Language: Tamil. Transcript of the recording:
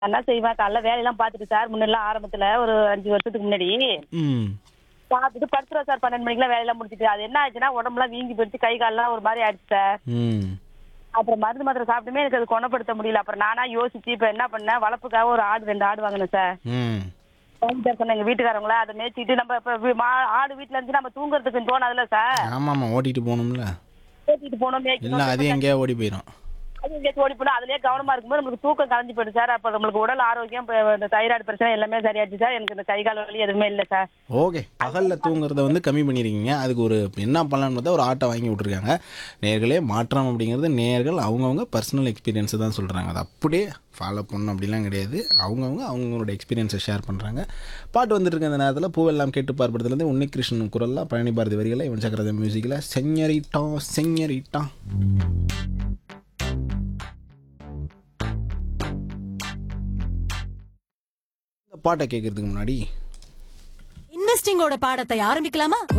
என்ன செய்வேன் காலைல வேலையெல்லாம் பார்த்துட்டு சார் முன்னெல்லாம் ஆரம்பத்துல ஒரு அஞ்சு வருஷத்துக்கு முன்னாடி ம் பார்த்துட்டு படுத்துருவோம் சார் பன்னெண்டு மணிக்கெல்லாம் வேலையெல்லாம் முடிச்சிட்டு அது என்ன ஆச்சுன்னா உடம்புலாம் வீங்கி போயிடுச்சு கை கால்லாம் ஒரு மாதிரி ஆயிடுச்சு சார் ம் அப்புறம் மருந்து மாத்திரை சாப்பிட்டுமே எனக்கு அது குணப்படுத்த முடியல அப்புறம் நானா யோசிச்சு இப்ப என்ன பண்ணேன் வளர்ப்புக்காக ஒரு ஆடு ரெண்டு ஆடு வாங்கினேன் சார் ம் வாங்கிட்டு சொன்ன எங்க வீட்டுக்காரங்களா அதை மேய்ச்சிட்டு நம்ம இப்ப வி- மா- ஆடு வீட்டுல இருந்து நம்ம தூங்குறதுக்கு தோணாதுல சார் ஆமாம் ஆமாம் ஓட்டிட்டு போகணும்ல ஏத்திட்டு போனோம் இல்லை மேய்க்கணும் அது எங்கேயா ஓடி போயிடும் அது எங்கேயாச்சும் ஓடி போனா அதுலயே கவனமா இருக்கும்போது நம்மளுக்கு தூக்கம் கலைஞ்சு போயிடுது சார் அப்ப நம்மளுக்கு உடல் ஆரோக்கியம் இப்ப இந்த தைராய்டு பிரச்சனை எல்லாமே சரியாச்சு சார் எனக்கு இந்த கை கால் வலி எதுவுமே இல்லை சார் ஓகே பகலில் தூங்குறத வந்து கம்மி பண்ணியிருக்கீங்க அதுக்கு ஒரு என்ன பண்ணலான்னு பார்த்தா ஒரு ஆட்டை வாங்கி விட்ருக்காங்க நேர்களே மாற்றம் அப்படிங்கிறது நேர்கள் அவங்கவுங்க பர்சனல் எக்ஸ்பீரியன்ஸை தான் சொல்கிறாங்க அது அப்படியே ஃபாலோ பண்ணணும் அப்படிலாம் கிடையாது அவங்கவுங்க அவங்களோட எக்ஸ்பீரியன்ஸை ஷேர் பண்ணுறாங்க பாட்டு வந்துட்டு இருக்க அந்த நேரத்தில் பூவெல்லாம் கேட்டு பார்ப்பதுலேருந்து உன்னிகிருஷ்ணன் குரலில் பழனி பாரதி வரிகளை இவன் சக்கரத மியூசிக்கில் செஞ்சரிட்டா செஞ்சரிட்டா இந்த பாட்டை கேட்கறதுக்கு முன்னாடி இன்வெஸ்டிங்கோட பாடத்தை ஆரம்பிக்கலாமா